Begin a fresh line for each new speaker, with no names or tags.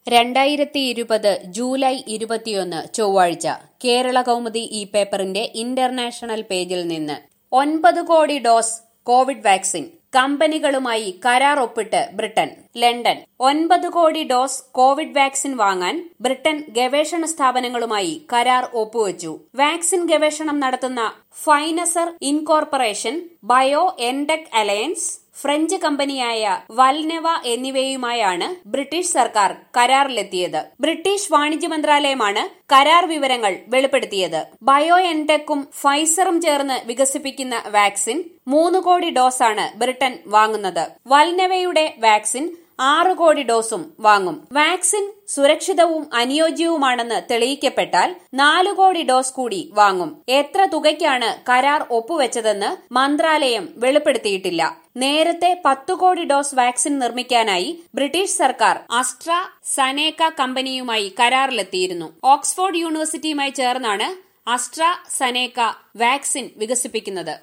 രണ്ടായിരത്തി ഇരുപത് ജൂലൈ ഇരുപത്തിയൊന്ന് ചൊവ്വാഴ്ച കേരള കൗമുദി ഈ പേപ്പറിന്റെ ഇന്റർനാഷണൽ പേജിൽ നിന്ന് ഒൻപത് കോടി ഡോസ് കോവിഡ് വാക്സിൻ കമ്പനികളുമായി കരാർ ഒപ്പിട്ട് ബ്രിട്ടൻ ലണ്ടൻ ഒൻപത് കോടി ഡോസ് കോവിഡ് വാക്സിൻ വാങ്ങാൻ ബ്രിട്ടൻ ഗവേഷണ സ്ഥാപനങ്ങളുമായി കരാർ ഒപ്പുവച്ചു വാക്സിൻ ഗവേഷണം നടത്തുന്ന Pfizer incorporation BioNTech alliance French കമ്പനിയായ വൽനെവ എന്നിവയുമായാണ് ബ്രിട്ടീഷ് സർക്കാർ കരാറിലെത്തിയത് ബ്രിട്ടീഷ് വാണിജ്യ മന്ത്രാലയമാണ് കരാർ വിവരങ്ങൾ വെളിപ്പെടുത്തിയത് ബയോ എൻടെക്കും ഫൈസറും ചേർന്ന് വികസിപ്പിക്കുന്ന വാക്സിൻ മൂന്ന് കോടി ഡോസാണ് ബ്രിട്ടൻ വാങ്ങുന്നത് വൽനെവയുടെ വാക്സിൻ ആറ് കോടി ഡോസും വാങ്ങും വാക്സിൻ സുരക്ഷിതവും അനുയോജ്യവുമാണെന്ന് തെളിയിക്കപ്പെട്ടാൽ നാലു കോടി ഡോസ് കൂടി വാങ്ങും എത്ര തുകയ്ക്കാണ് കരാർ ഒപ്പുവെച്ചതെന്ന് മന്ത്രാലയം വെളിപ്പെടുത്തിയിട്ടില്ല നേരത്തെ പത്തു കോടി ഡോസ് വാക്സിൻ നിർമ്മിക്കാനായി ബ്രിട്ടീഷ് സർക്കാർ അസ്ട്ര സനേക കമ്പനിയുമായി കരാറിലെത്തിയിരുന്നു ഓക്സ്ഫോർഡ് യൂണിവേഴ്സിറ്റിയുമായി ചേർന്നാണ് അസ്ട്ര സനേക വാക്സിൻ വികസിപ്പിക്കുന്നത്